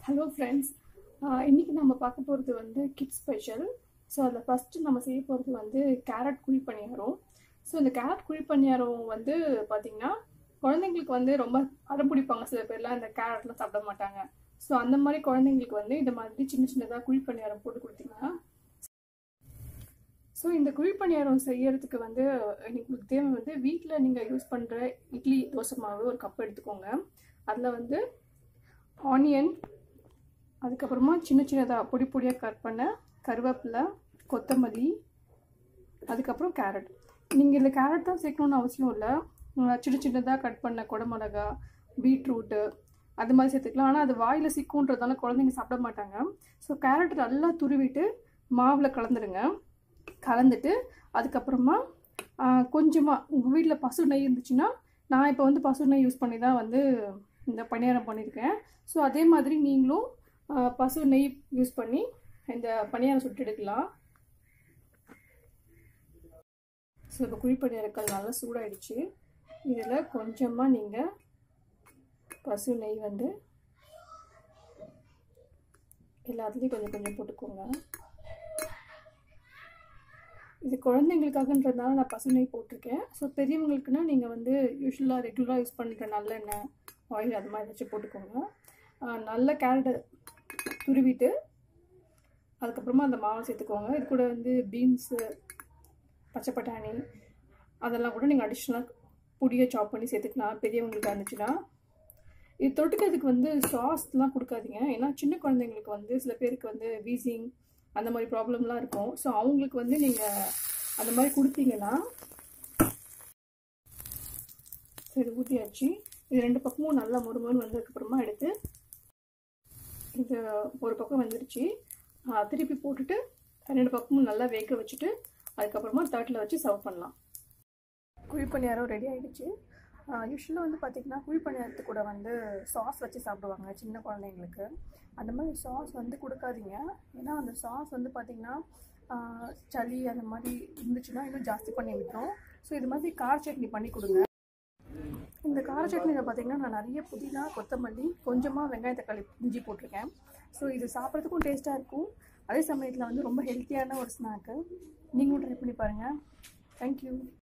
hello friends இன்றைக்கி நம்ம பார்க்க போகிறது வந்து கிட்ஸ் ஸ்பெஷல் ஸோ அதில் ஃபஸ்ட்டு நம்ம செய்ய போகிறது வந்து கேரட் குழி பணியாரம் ஸோ இந்த கேரட் குழி பணியாரம் வந்து பார்த்திங்கன்னா குழந்தைங்களுக்கு வந்து ரொம்ப அடம் பிடிப்பாங்க சில பேர்லாம் இந்த கேரட்லாம் சாப்பிட மாட்டாங்க ஸோ அந்த மாதிரி குழந்தைங்களுக்கு வந்து இந்த மாதிரி சின்ன சின்னதாக குழி பணியாரம் போட்டு கொடுத்தீங்கன்னா ஸோ இந்த குழி பணியாரம் செய்யறதுக்கு வந்து உங்களுக்கு தேவை வந்து வீட்டில் நீங்கள் யூஸ் பண்ணுற இட்லி தோசை மாவு ஒரு கப் எடுத்துக்கோங்க அதில் வந்து ஆனியன் அதுக்கப்புறமா சின்ன சின்னதாக பொடி பொடியாக கட் பண்ண கருவேப்பிலை கொத்தமல்லி அதுக்கப்புறம் கேரட் நீங்கள் இந்த கேரட் தான் சேர்க்கணுன்னு அவசியம் இல்லை சின்ன சின்னதாக கட் பண்ண குடமிளகா பீட்ரூட்டு அது மாதிரி சேர்த்துக்கலாம் ஆனால் அது வாயில் சிக்குன்றதால குழந்தைங்க சாப்பிட மாட்டாங்க ஸோ கேரட் நல்லா துருவிட்டு மாவில் கலந்துடுங்க கலந்துட்டு அதுக்கப்புறமா கொஞ்சமாக உங்கள் வீட்டில் பசு நெய் இருந்துச்சுன்னா நான் இப்போ வந்து பசு நெய் யூஸ் பண்ணி தான் வந்து இந்த பணியாரம் பண்ணியிருக்கேன் ஸோ அதே மாதிரி நீங்களும் பசு நெய் யூஸ் பண்ணி இந்த பணியாரம் சுட்டு எடுக்கலாம் ஸோ இப்போ குழி பணியாரங்கள் நல்லா சூடாயிடுச்சு இதில் கொஞ்சமாக நீங்கள் பசு நெய் வந்து எல்லாத்துலேயும் கொஞ்சம் கொஞ்சம் போட்டுக்கோங்க இது குழந்தைங்களுக்காகன்றதுனால நான் பசு நெய் போட்டிருக்கேன் ஸோ பெரியவங்களுக்குன்னா நீங்கள் வந்து யூஸ்வலாக ரெகுலராக யூஸ் பண்ணுற நல்லெண்ணெய் ஆயில் அது மாதிரி வச்சு போட்டுக்கோங்க நல்ல கேரட்டை துருவிட்டு அதுக்கப்புறமா அந்த மாவை சேர்த்துக்கோங்க இது கூட வந்து பீன்ஸு பச்சை பட்டாணி அதெல்லாம் கூட நீங்கள் அடிஷ்னலாக பொடியை சாப் பண்ணி சேர்த்துக்கலாம் பெரியவங்களுக்கு இருந்துச்சுன்னா இது தொட்டுக்கிறதுக்கு வந்து சாஸ்லாம் கொடுக்காதீங்க ஏன்னா சின்ன குழந்தைங்களுக்கு வந்து சில பேருக்கு வந்து வீசிங் அந்த மாதிரி ப்ராப்ளம்லாம் இருக்கும் ஸோ அவங்களுக்கு வந்து நீங்கள் அந்த மாதிரி கொடுத்தீங்கன்னா சரி ஊற்றியாச்சு இது ரெண்டு பக்கமும் நல்லா முறுமுறு வந்ததுக்கப்புறமா எடுத்து இது ஒரு பக்கம் வந்துருச்சு திருப்பி போட்டுட்டு ரெண்டு பக்கமும் நல்லா வேக வச்சுட்டு அதுக்கப்புறமா தட்டில் வச்சு சர்வ் பண்ணலாம் குழிப்பணியாரம் ரெடி ஆகிடுச்சு யூஸ்வலாக வந்து பார்த்திங்கன்னா குழிப்பணியாரத்து கூட வந்து சாஸ் வச்சு சாப்பிடுவாங்க சின்ன குழந்தைங்களுக்கு அந்த மாதிரி சாஸ் வந்து கொடுக்காதீங்க ஏன்னா அந்த சாஸ் வந்து பார்த்திங்கன்னா சளி அந்த மாதிரி இருந்துச்சுன்னா இன்னும் ஜாஸ்தி பண்ணி விட்டுரும் ஸோ இது மாதிரி கார சட்னி பண்ணி கொடுங்க இந்த கார சட்னியில் பார்த்திங்கன்னா நான் நிறைய புதினா கொத்தமல்லி கொஞ்சமாக வெங்காய தக்காளி இஞ்சி போட்டிருக்கேன் ஸோ இது சாப்பிட்றதுக்கும் டேஸ்ட்டாக இருக்கும் அதே சமயத்தில் வந்து ரொம்ப ஹெல்த்தியான ஒரு ஸ்நாக்கு நீங்களும் ட்ரை பண்ணி பாருங்கள் தேங்க்யூ